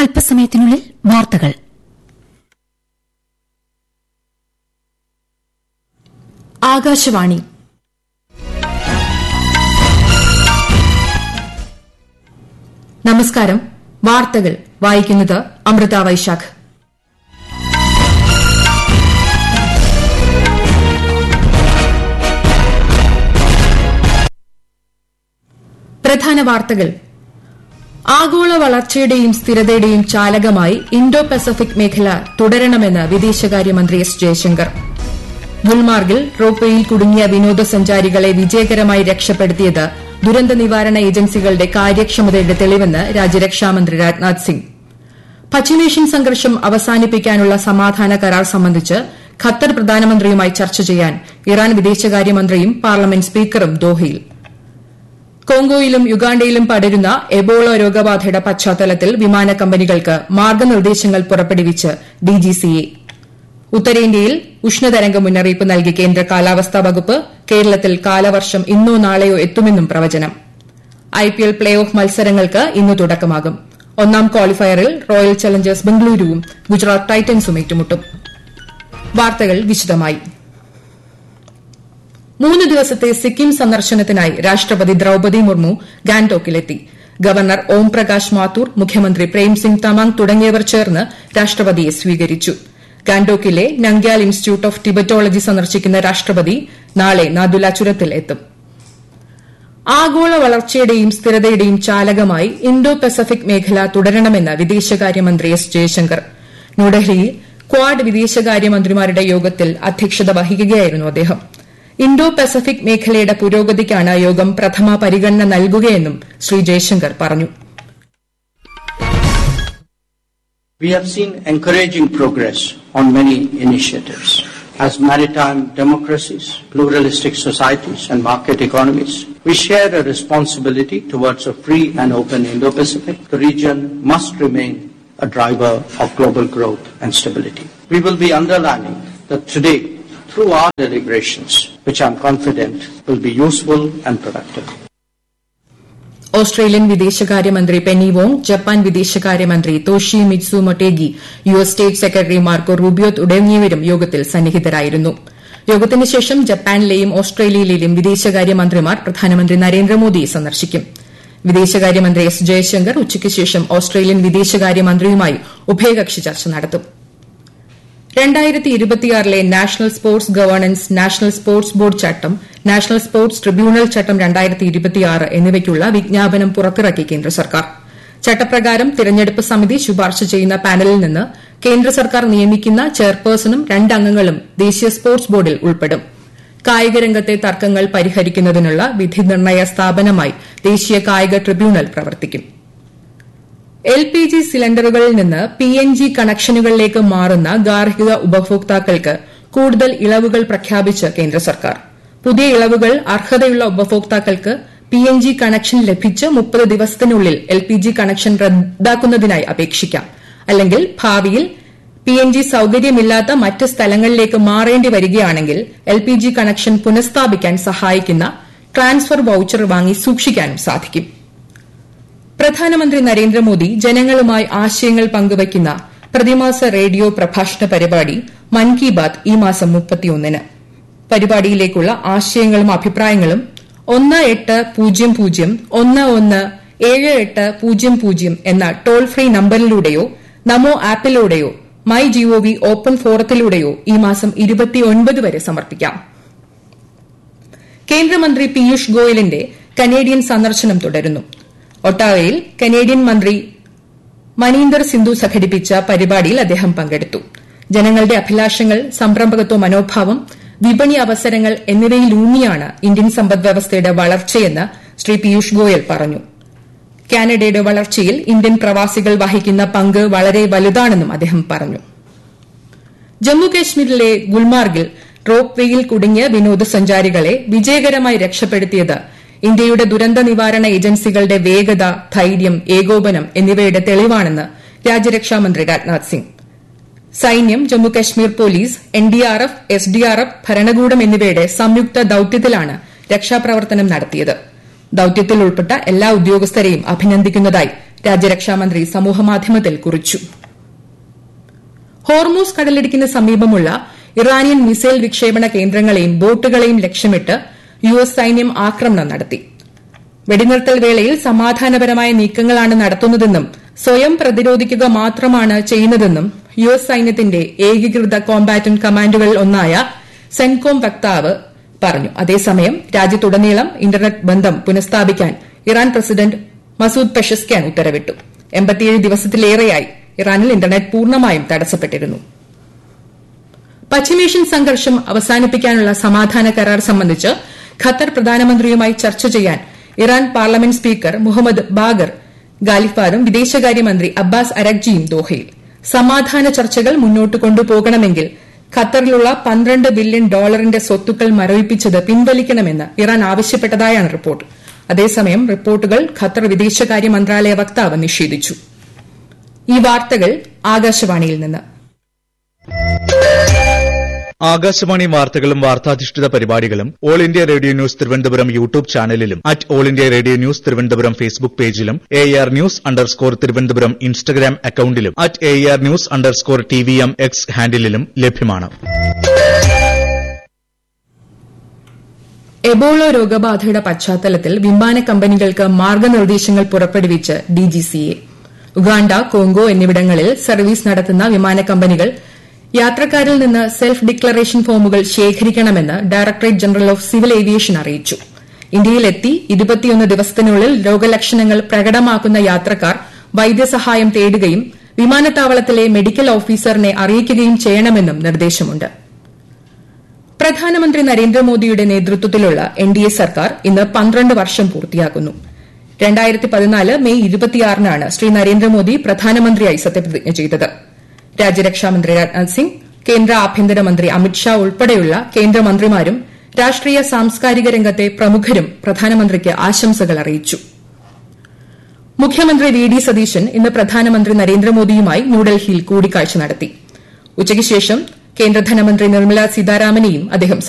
അല്പസമയത്തിനുള്ളിൽ വാർത്തകൾ ആകാശവാണി നമസ്കാരം വാർത്തകൾ വായിക്കുന്നത് അമൃത വൈശാഖ് പ്രധാന വാർത്തകൾ ആഗോള വളർച്ചയുടെയും സ്ഥിരതയുടെയും ചാലകമായി ഇൻഡോ പസഫിക് മേഖല തുടരണമെന്ന് വിദേശകാര്യമന്ത്രി എസ് ജയശങ്കർ ഗുൽമാർഗിൽ റോപ്വേയിൽ കുടുങ്ങിയ വിനോദസഞ്ചാരികളെ വിജയകരമായി രക്ഷപ്പെടുത്തിയത് ദുരന്ത നിവാരണ ഏജൻസികളുടെ കാര്യക്ഷമതയുടെ തെളിവെന്ന് രാജ്യരക്ഷാമന്ത്രി രാജ്നാഥ് സിംഗ് പശ്ചിമേഷ്യൻ സംഘർഷം അവസാനിപ്പിക്കാനുള്ള സമാധാന കരാർ സംബന്ധിച്ച് ഖത്തർ പ്രധാനമന്ത്രിയുമായി ചർച്ച ചെയ്യാൻ ഇറാൻ വിദേശകാര്യമന്ത്രിയും പാർലമെന്റ് സ്പീക്കറും ദോഹയിൽ കോങ്കോയിലും യുഗാണ്ടയിലും പടരുന്ന എബോള രോഗബാധയുടെ പശ്ചാത്തലത്തിൽ വിമാന കമ്പനികൾക്ക് മാർഗ്ഗനിർദ്ദേശങ്ങൾ പുറപ്പെടുവിച്ച് ഡിജിസിഎ ഉത്തരേന്ത്യയിൽ ഉഷ്ണതരംഗ മുന്നറിയിപ്പ് നൽകി കേന്ദ്ര കാലാവസ്ഥാ വകുപ്പ് കേരളത്തിൽ കാലവർഷം ഇന്നോ നാളെയോ എത്തുമെന്നും പ്രവചനം ഐപിഎൽ പ്ലേ ഓഫ് മത്സരങ്ങൾക്ക് ഇന്ന് തുടക്കമാകും ഒന്നാം ക്വാളിഫയറിൽ റോയൽ ചലഞ്ചേഴ്സ് ബംഗളൂരുവും ഗുജറാത്ത് ടൈറ്റൻസും ഏറ്റുമുട്ടും വാർത്തകൾ വിശദമായി മൂന്ന് ദിവസത്തെ സിക്കിം സന്ദർശനത്തിനായി രാഷ്ട്രപതി ദ്രൌപതി മുർമു ഗാൻടോക്കിലെത്തി ഗവർണർ ഓം പ്രകാശ് മാത്തൂർ മുഖ്യമന്ത്രി പ്രേംസിംഗ് തമാങ് തുടങ്ങിയവർ ചേർന്ന് രാഷ്ട്രപതിയെ സ്വീകരിച്ചു ഗാൻഡോക്കിലെ നംഗ്യാൽ ഇൻസ്റ്റിറ്റ്യൂട്ട് ഓഫ് ടിബറ്റോളജി സന്ദർശിക്കുന്ന രാഷ്ട്രപതി നാളെ നാദുല ചുരത്തിൽ എത്തും ആഗോള വളർച്ചയുടെയും സ്ഥിരതയുടെയും ചാലകമായി ഇൻഡോ പസഫിക് മേഖല തുടരണമെന്ന് വിദേശകാര്യമന്ത്രി എസ് ജയശങ്കർ ന്യൂഡൽഹിയിൽ ക്വാഡ് വിദേശകാര്യമന്ത്രിമാരുടെ യോഗത്തിൽ അധ്യക്ഷത വഹിക്കുകയായിരുന്നു അദ്ദേഹം ഇൻഡോ പസഫിക് മേഖലയുടെ പുരോഗതിക്കാണ് യോഗം പ്രഥമ പരിഗണന നൽകുകയെന്നും ശ്രീ ജയശങ്കർ പറഞ്ഞു We have seen encouraging progress on many initiatives. As maritime democracies, pluralistic societies, and market economies, we share a responsibility towards a free and open Indo-Pacific. The region must remain a driver of global growth and stability. We will be underlining that today, through our deliberations, which I'm confident will be useful and productive. Australian വിദേശകാര്യമന്ത്രി Penny Wong Japan വിദേശകാര്യമന്ത്രി Toshimitsu Motegi U S state secretary Marco Rubio തുടങ്ങിയവരും യോഗത്തിൽ സന്നിഹിതരായിരുന്നു യോഗത്തിന് ശേഷം ജപ്പാനിലെയും ഓസ്ട്രേലിയയിലെയും വിദേശകാര്യമന്ത്രിമാർ പ്രധാനമന്ത്രി നരേന്ദ്രമോദിയെ സന്ദർശിക്കും വിദേശകാര്യമന്ത്രി എസ് ജയശങ്കർ ഉച്ചയ്ക്ക് ശേഷം ഓസ്ട്രേലിയൻ വിദേശകാര്യമന്ത്രിയുമായി ഉഭയകക്ഷി ചർച്ച നടത്തും രണ്ടായിരത്തി ഇരുപത്തിയാറിലെ national sports governance national sports board ചട്ടം നാഷണൽ സ്പോർട്സ് ട്രിബ്യൂണൽ ചട്ടം രണ്ടായിരത്തി ഇരുപത്തിയാറ് എന്നിവയ്ക്കുള്ള വിജ്ഞാപനം പുറത്തിറക്കി കേന്ദ്ര സർക്കാർ ചട്ടപ്രകാരം തിരഞ്ഞെടുപ്പ് സമിതി ശുപാർശ ചെയ്യുന്ന പാനലിൽ നിന്ന് കേന്ദ്ര സർക്കാർ നിയമിക്കുന്ന ചെയർപേഴ്സണും രണ്ടംഗങ്ങളും ദേശീയ സ്പോർട്സ് ബോർഡിൽ ഉൾപ്പെടും കായിക രംഗത്തെ തർക്കങ്ങൾ പരിഹരിക്കുന്നതിനുള്ള വിധി നിർണയ സ്ഥാപനമായി ദേശീയ കായിക ട്രിബ്യൂണൽ പ്രവർത്തിക്കും എൽ പി ജി സിലിണ്ടറുകളിൽ നിന്ന് പി എൻ ജി കണക്ഷനുകളിലേക്ക് മാറുന്ന ഗാർഹിക ഉപഭോക്താക്കൾക്ക് കൂടുതൽ ഇളവുകൾ പ്രഖ്യാപിച്ച് കേന്ദ്ര സർക്കാർ പുതിയ ഇളവുകൾ അർഹതയുള്ള ഉപഭോക്താക്കൾക്ക് പി എൻ ജി കണക്ഷൻ ലഭിച്ച് മുപ്പത് ദിവസത്തിനുള്ളിൽ എൽ പി ജി കണക്ഷൻ റദ്ദാക്കുന്നതിനായി അപേക്ഷിക്കാം അല്ലെങ്കിൽ ഭാവിയിൽ പി എൻ ജി സൌകര്യമില്ലാത്ത മറ്റ് സ്ഥലങ്ങളിലേക്ക് മാറേണ്ടി വരികയാണെങ്കിൽ എൽ പി ജി കണക്ഷൻ പുനഃസ്ഥാപിക്കാൻ സഹായിക്കുന്ന ട്രാൻസ്ഫർ വൌച്ചർ വാങ്ങി സൂക്ഷിക്കാനും സാധിക്കും പ്രധാനമന്ത്രി നരേന്ദ്രമോദി ജനങ്ങളുമായി ആശയങ്ങൾ പങ്കുവയ്ക്കുന്ന പ്രതിമാസ റേഡിയോ പ്രഭാഷണ പരിപാടി മൻ കി ബാത് ഈ മാസം മുപ്പത്തിയൊന്നിന് പരിപാടിയിലേക്കുള്ള ആശയങ്ങളും അഭിപ്രായങ്ങളും ഒന്ന് എട്ട് പൂജ്യം പൂജ്യം ഒന്ന് ഒന്ന് ഏഴ് എട്ട് പൂജ്യം പൂജ്യം എന്ന ടോൾ ഫ്രീ നമ്പറിലൂടെയോ നമോ ആപ്പിലൂടെയോ മൈ ജിഒവി ഓപ്പൺ ഫോറത്തിലൂടെയോ ഈ മാസം ഇരുപത്തിയൊൻപത് വരെ സമർപ്പിക്കാം കേന്ദ്രമന്ത്രി പീയൂഷ് ഗോയലിന്റെ കനേഡിയൻ സന്ദർശനം തുടരുന്നു ഒട്ടാവയിൽ കനേഡിയൻ മന്ത്രി മനീന്ദർ സിന്ധു സംഘടിപ്പിച്ച പരിപാടിയിൽ അദ്ദേഹം പങ്കെടുത്തു ജനങ്ങളുടെ അഭിലാഷങ്ങൾ സംരംഭകത്വ മനോഭാവം വിപണി അവസരങ്ങൾ എന്നിവയിലൂന്നിയാണ് ഇന്ത്യൻ സമ്പദ്വ്യവസ്ഥയുടെ വളർച്ചയെന്ന് ശ്രീ പീയൂഷ് ഗോയൽ പറഞ്ഞു കാനഡയുടെ വളർച്ചയിൽ ഇന്ത്യൻ പ്രവാസികൾ വഹിക്കുന്ന പങ്ക് വളരെ വലുതാണെന്നും അദ്ദേഹം പറഞ്ഞു ജമ്മുകശ്മീരിലെ ഗുൽമാർഗിൽ റോപ്പ് വേയിൽ കുടുങ്ങിയ വിനോദസഞ്ചാരികളെ വിജയകരമായി രക്ഷപ്പെടുത്തിയത് ഇന്ത്യയുടെ ദുരന്ത നിവാരണ ഏജൻസികളുടെ വേഗത ധൈര്യം ഏകോപനം എന്നിവയുടെ തെളിവാണെന്ന് രാജ്യരക്ഷാമന്ത്രി രാജ്നാഥ് സിംഗ് സൈന്യം ജമ്മുകശ്മീർ പോലീസ് എൻഡിആർഎഫ് എസ്ഡിആർഎഫ് ഭരണകൂടം എന്നിവയുടെ സംയുക്ത ദൌത്യത്തിലാണ് രക്ഷാപ്രവർത്തനം നടത്തിയത് ദൌത്യത്തിൽ ഉൾപ്പെട്ട എല്ലാ ഉദ്യോഗസ്ഥരെയും അഭിനന്ദിക്കുന്നതായി രാജ്യരക്ഷാമന്ത്രി സമൂഹമാധ്യമത്തിൽ കുറിച്ചു ഹോർമൂസ് കടലിടുക്കിന് സമീപമുള്ള ഇറാനിയൻ മിസൈൽ വിക്ഷേപണ കേന്ദ്രങ്ങളെയും ബോട്ടുകളെയും ലക്ഷ്യമിട്ട് യു എസ് സൈന്യം ആക്രമണം നടത്തി വെടിനിർത്തൽ വേളയിൽ സമാധാനപരമായ നീക്കങ്ങളാണ് നടത്തുന്നതെന്നും സ്വയം പ്രതിരോധിക്കുക മാത്രമാണ് ചെയ്യുന്നതെന്നും യു എസ് സൈന്യത്തിന്റെ ഏകീകൃത കോമ്പാറ്റന്റ് കമാൻഡുകളിൽ ഒന്നായ സെൻകോം വക്താവ് പറഞ്ഞു അതേസമയം രാജ്യത്തുടനീളം ഇന്റർനെറ്റ് ബന്ധം പുനഃസ്ഥാപിക്കാൻ ഇറാൻ പ്രസിഡന്റ് മസൂദ് പെഷസ്ക്യാൻ ഉത്തരവിട്ടു എൺപത്തിയേഴ് ദിവസത്തിലേറെയായി ഇറാനിൽ ഇന്റർനെറ്റ് പൂർണ്ണമായും തടസ്സപ്പെട്ടിരുന്നു പശ്ചിമേഷ്യൻ സംഘർഷം അവസാനിപ്പിക്കാനുള്ള സമാധാന കരാർ സംബന്ധിച്ച് ഖത്തർ പ്രധാനമന്ത്രിയുമായി ചർച്ച ചെയ്യാൻ Iran parliament speaker Mohammad Bagher ഗാലിഫാറും വിദേശകാര്യമന്ത്രി അബ്ബാസ് അരഗ്ജിയും ദോഹയിൽ സമാധാന ചർച്ചകൾ മുന്നോട്ട് കൊണ്ടുപോകണമെങ്കിൽ ഖത്തറിലുള്ള പന്ത്രണ്ട് ബില്യൺ ഡോളറിന്റെ സ്വത്തുക്കൾ മരവിപ്പിച്ചത് പിൻവലിക്കണമെന്ന് ഇറാൻ ആവശ്യപ്പെട്ടതായാണ് റിപ്പോർട്ട് അതേസമയം റിപ്പോർട്ടുകൾ ഖത്തർ വിദേശകാര്യ മന്ത്രാലയ വക്താവ് നിഷേധിച്ചു ഈ വാർത്തകൾ ആകാശവാണിയിൽ നിന്ന് ആകാശവാണി വാർത്തകളും വാർത്താധിഷ്ഠിത പരിപാടികളും all India radio news Thiruvananthapuram YouTube ചാനലിലും at all India radio news Thiruvananthapuram Facebook പേജിലും A R news underscore Thiruvananthapuram Instagram അക്കൌണ്ടിലും at A R news underscore T V M X ഹാൻഡിലും ലഭ്യമാണ് എബോള രോഗബാധയുടെ പശ്ചാത്തലത്തിൽ വിമാന കമ്പനികൾക്ക് മാർഗനിർദ്ദേശങ്ങൾ പുറപ്പെടുവിച്ച് ഡിജിസിഎ ഉഗാണ്ട കോങ്കോ എന്നിവിടങ്ങളിൽ സർവീസ് നടത്തുന്ന വിമാന കമ്പനികൾ യാത്രക്കാരിൽ നിന്ന് സെൽഫ് ഡിക്ലറേഷൻ ഫോമുകൾ ശേഖരിക്കണമെന്ന് directorate general of civil aviation അറിയിച്ചു ഇന്ത്യയിലെത്തി ഇരുപത്തിയൊന്ന് ദിവസത്തിനുള്ളിൽ രോഗലക്ഷണങ്ങൾ പ്രകടമാക്കുന്ന യാത്രക്കാർ വൈദ്യസഹായം തേടുകയും വിമാനത്താവളത്തിലെ മെഡിക്കൽ ഓഫീസറിനെ അറിയിക്കുകയും ചെയ്യണമെന്നും നിർദ്ദേശമുണ്ട് പ്രധാനമന്ത്രി നരേന്ദ്രമോദിയുടെ നേതൃത്വത്തിലുള്ള എൻ ഡി എ സർക്കാർ ഇന്ന് പന്ത്രണ്ട് വർഷം പൂർത്തിയാക്കുന്നു രണ്ടായിരത്തി പതിനാല് മെയ് ഇരുപത്തിയാറിനാണ് ശ്രീ നരേന്ദ്രമോദി പ്രധാനമന്ത്രിയായി സത്യപ്രതിജ്ഞ ചെയ്തത് രാജ്യരക്ഷാമന്ത്രി രാജ്നാഥ് സിംഗ് കേന്ദ്ര ആഭ്യന്തരമന്ത്രി അമിത്ഷാ ഉൾപ്പെടെയുള്ള കേന്ദ്രമന്ത്രിമാരും രാഷ്ട്രീയ സാംസ്കാരിക രംഗത്തെ പ്രമുഖരും പ്രധാനമന്ത്രിക്ക് ആശംസകൾ അറിയിച്ചു മുഖ്യമന്ത്രി വി ഡി സതീശൻ ഇന്ന് പ്രധാനമന്ത്രി നരേന്ദ്രമോദിയുമായി ന്യൂഡൽഹിയിൽ കൂടിക്കാഴ്ച നടത്തി ഉച്ചയ്ക്ക് ശേഷം കേന്ദ്ര ധനമന്ത്രി നിർമ്മല സീതാരാമനെയും അദ്ദേഹം